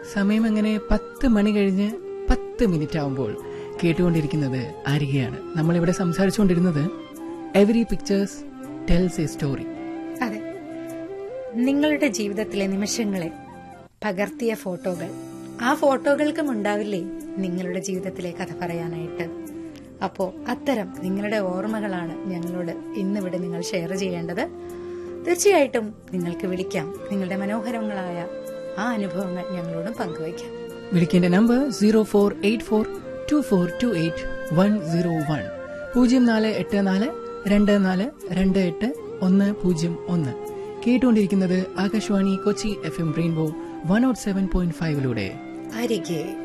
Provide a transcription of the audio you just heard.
സമയം അങ്ങനെ പത്ത് മണി കഴിഞ്ഞ് പത്ത് മിനിറ്റ് ആവുമ്പോൾ കേട്ടുകൊണ്ടിരിക്കുന്നത് അരികെയാണ് നമ്മളിവിടെ സംസാരിച്ചുകൊണ്ടിരുന്നത് every pictures tells a story അതെ നിങ്ങളുടെ ജീവിതത്തിലെ നിമിഷങ്ങളെ പകർത്തിയ ഫോട്ടോകൾ ആ ഫോട്ടോകൾക്കും ഉണ്ടാവില്ലേ നിങ്ങളുടെ ജീവിതത്തിലെ കഥ പറയാനായിട്ട് അപ്പോ അത്തരം നിങ്ങളുടെ ഓർമ്മകളാണ് ഞങ്ങളോട് ഇന്നിവിടെ നിങ്ങൾ ഷെയർ ചെയ്യേണ്ടത് തീർച്ചയായിട്ടും നിങ്ങൾക്ക് വിളിക്കാം നിങ്ങളുടെ മനോഹരങ്ങളായ ആ അനുഭവങ്ങൾ ഞങ്ങളോടും പങ്കുവയ്ക്കാം വിളിക്കേണ്ട number zero four eight four two four two eight one zero one പൂജ്യം നാല് എട്ട് നാല് രണ്ട് നാല് രണ്ട് എട്ട് ഒന്ന് പൂജ്യം ഒന്ന് കേട്ടുകൊണ്ടിരിക്കുന്നത് Akashvani Kochi F M rainbow one out seven point ഫൈവിലൂടെ അരികെ